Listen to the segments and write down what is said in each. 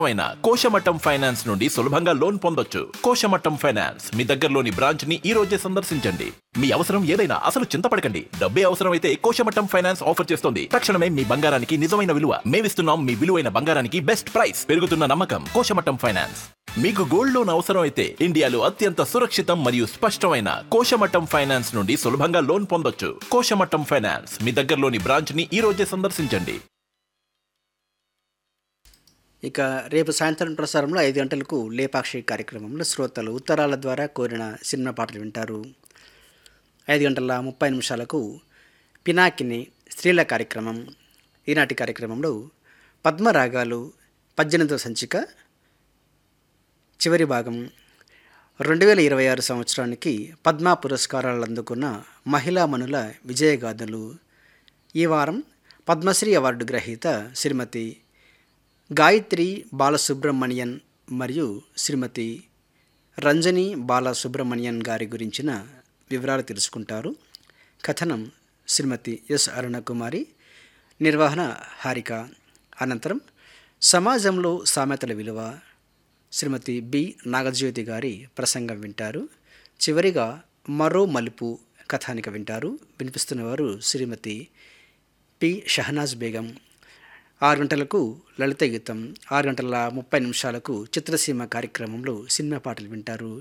అయిన కోశమట్టం ఫైనాన్స్ నుండి సులభంగా లోన్ పొందొచ్చు కోశమట్టం ఫైనాన్స్ మీ దగ్గరలోని బ్రాంచ్ ని ఈ రోజే సందర్శించండి మీ అవసరం ఏదైనా అసలు చింతపడకండి డబ్బే అవసరమైతే కోశమట్టం ఫైనాన్స్ ఆఫర్ చేస్తుంది తక్షణమే మీ బంగారానికి నిజమైన విలువ మేమిస్తున్నాం మీ విలువైన బంగారానికి బెస్ట్ ప్రైస్ పెరుగుతున్న నమ్మకం కోశమట్టం ఫైనాన్స్ మీకు గోల్డ్ లోన్ అవసరం అయితే ఇండియాలో అత్యంత సురక్షితం మరియు స్పష్టమైన కోశమట్టం ఫైనాన్స్ నుండి సులభంగా లోన్ పొందొచ్చు కోశమట్టం ఫైనాన్స్ మీ దగ్గరలోని బ్రాంచ్ ని ఈ రోజే సందర్శించండి ఇక రేపు సాయంత్రం ప్రసారంలో ఐదు గంటలకు లేపాక్షి కార్యక్రమంలో శ్రోతలు ఉత్తరాల ద్వారా కోరిన సినిమా పాటలు వింటారు ఐదు గంటల ముప్పై నిమిషాలకు పినాకిని స్త్రీల కార్యక్రమం ఈనాటి కార్యక్రమంలో పద్మరాగాలు పద్దెనిమిదవ సంచిక చివరి భాగం రెండు వేల ఇరవై ఆరు సంవత్సరానికి పద్మ పురస్కారాలు అందుకున్న మహిళా మనుల విజయగాథలు ఈ వారం పద్మశ్రీ అవార్డు గ్రహీత శ్రీమతి గాయత్రి బాలసుబ్రహ్మణ్యన్ మరియు శ్రీమతి రంజని బాలసుబ్రహ్మణ్యన్ గారి గురించిన వివరాలు తెలుసుకుంటారు కథనం శ్రీమతి ఎస్ అరుణకుమారి నిర్వహణ హారిక అనంతరం సమాజంలో సామెతల విలువ శ్రీమతి బి నాగజ్యోతి గారి ప్రసంగం వింటారు చివరిగా మరో మలుపు కథానిక వింటారు వినిపిస్తున్నవారు శ్రీమతి పి షహనాజ్ బేగం ఆరు గంటలకు లలిత గీతం ఆరు గంటల ముప్పై నిమిషాలకు చిత్రసీమ కార్యక్రమంలో సినిమా పాటలు వింటారు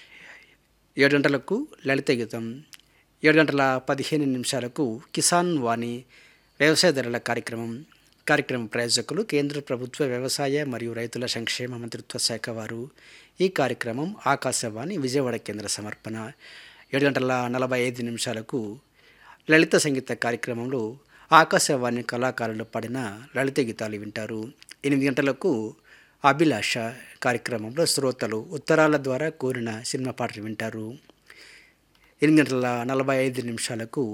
ఏడు గంటలకు లలిత గీతం ఏడు గంటల పదిహేను నిమిషాలకు కిసాన్ వాణి వ్యవసాయ ధరల కార్యక్రమం కార్యక్రమ ప్రాయోజకులు కేంద్ర ప్రభుత్వ వ్యవసాయ మరియు రైతుల సంక్షేమ మంత్రిత్వ శాఖ వారు ఈ కార్యక్రమం ఆకాశవాణి విజయవాడ కేంద్ర సమర్పణ ఏడు గంటల నలభై ఐదు నిమిషాలకు లలిత సంగీత కార్యక్రమంలో ఆకాశవాణి కళాకారులు పాడిన లలిత గీతాలు వింటారు ఎనిమిది గంటలకు అభిలాష కార్యక్రమంలో శ్రోతలు ఉత్తరాల ద్వారా కోరిన సినిమా పాటలు వింటారు ఎనిమిది గంటల నలభై ఐదు నిమిషాలకు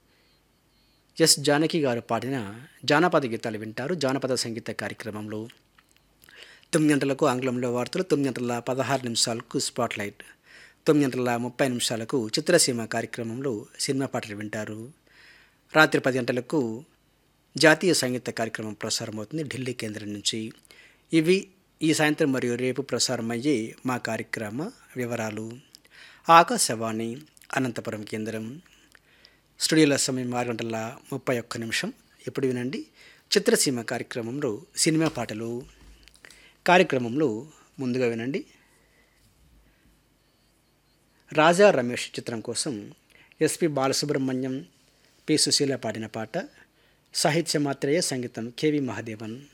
ఎస్ జానకి గారు పాడిన జానపద గీతాలు వింటారు జానపద సంగీత కార్యక్రమంలో తొమ్మిది గంటలకు ఆంగ్లంలో వార్తలు తొమ్మిది గంటల పదహారు నిమిషాలకు స్పాట్లైట్ తొమ్మిది గంటల ముప్పై నిమిషాలకు చిత్రసీమ కార్యక్రమంలో సినిమా పాటలు వింటారు రాత్రి పది గంటలకు జాతీయ సంగీత కార్యక్రమం ప్రసారమవుతుంది ఢిల్లీ కేంద్రం నుంచి ఇవి ఈ సాయంత్రం మరియు రేపు ప్రసారమయ్యే మా కార్యక్రమ వివరాలు ఆకాశవాణి అనంతపురం కేంద్రం స్టూడియోల సమయం ఆరు గంటల ముప్పై ఒక్క నిమిషం ఇప్పుడు వినండి చిత్రసీమ కార్యక్రమంలో సినిమా పాటలు కార్యక్రమంలో ముందుగా వినండి రాజా రమేష్ చిత్రం కోసం ఎస్పి బాలసుబ్రహ్మణ్యం పి సుశీల పాడిన పాట సాహిత్య మాత్రయే సంగీతం కెవి మహాదేవన్